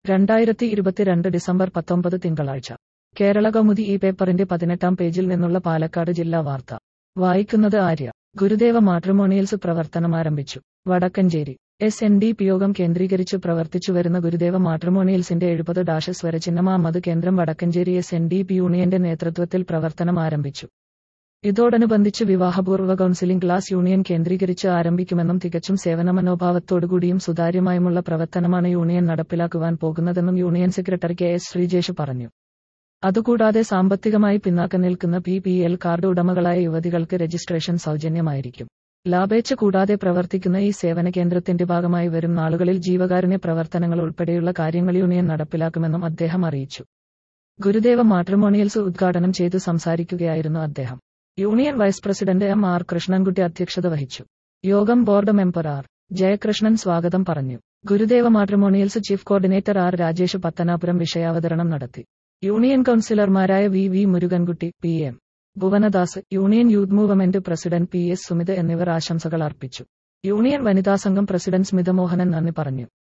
രണ്ടായിരത്തി ഇരുപത്തിരണ്ട് ഡിസംബർ പത്തൊമ്പത് തിങ്കളാഴ്ച കേരള കൗമുദി ഈ പേപ്പറിന്റെ പതിനെട്ടാം പേജിൽ നിന്നുള്ള പാലക്കാട് ജില്ലാ വാർത്ത വായിക്കുന്നത് ആര്യ ഗുരുദേവ മാട്രിമോണിയൽസ് പ്രവർത്തനം ആരംഭിച്ചു Vadakkanchery S N D P Yogam കേന്ദ്രീകരിച്ച് പ്രവർത്തിച്ചു വരുന്ന ഗുരുദേവ മാട്രിമോണിയൽസിന്റെ എഴുപത് ഡാഷ് സ്വരചിഹ്നമാമത് കേന്ദ്രം Vadakkanchery S N D P യൂണിയന്റെ നേതൃത്വത്തിൽ പ്രവർത്തനം ആരംഭിച്ചു ഇതോടനുബന്ധിച്ച് വിവാഹപൂർവ്വ കൗൺസിലിംഗ് ക്ലാസ് യൂണിയൻ കേന്ദ്രീകരിച്ച് ആരംഭിക്കുമെന്നും തികച്ചും സേവന മനോഭാവത്തോടുകൂടിയും സുതാര്യമായുമുള്ള പ്രവർത്തനമാണ് യൂണിയൻ നടപ്പിലാക്കുവാൻ പോകുന്നതെന്നും union secretary K S Sreejesh പറഞ്ഞു അതുകൂടാതെ സാമ്പത്തികമായി പിന്നാക്കം നിൽക്കുന്ന പി പി എൽ കാർഡ് ഉടമകളായ യുവതികൾക്ക് രജിസ്ട്രേഷൻ സൗജന്യമായിരിക്കും ലാഭേച്ഛ കൂടാതെ പ്രവർത്തിക്കുന്ന ഈ സേവന കേന്ദ്രത്തിന്റെ ഭാഗമായി വരും നാളുകളിൽ ജീവകാരുണ്യ പ്രവർത്തനങ്ങൾ ഉൾപ്പെടെയുള്ള കാര്യങ്ങൾ യൂണിയൻ നടപ്പിലാക്കുമെന്നും അദ്ദേഹം അറിയിച്ചു ഗുരുദേവ മാട്രിമോണിയൽസ് ഉദ്ഘാടനം ചെയ്തു സംസാരിക്കുകയായിരുന്നു അദ്ദേഹം union vice president M R Krishnankutty അധ്യക്ഷത വഹിച്ചു Yogam board member R Jayakrishnan സ്വാഗതം പറഞ്ഞു Gurudeva matrimonials chief coordinator R Rajesh Pathanapuram വിഷയാവതരണം നടത്തി യൂണിയൻ കൌൺസിലർമാരായ V V Murukankutty P M Bhuvanadas union youth movement president P S Sumith എന്നിവർ ആശംസകൾ അർപ്പിച്ചു യൂണിയൻ വനിതാ സംഘം പ്രസിഡന്റ് സ്മിത മോഹനൻ നന്ദി പറഞ്ഞു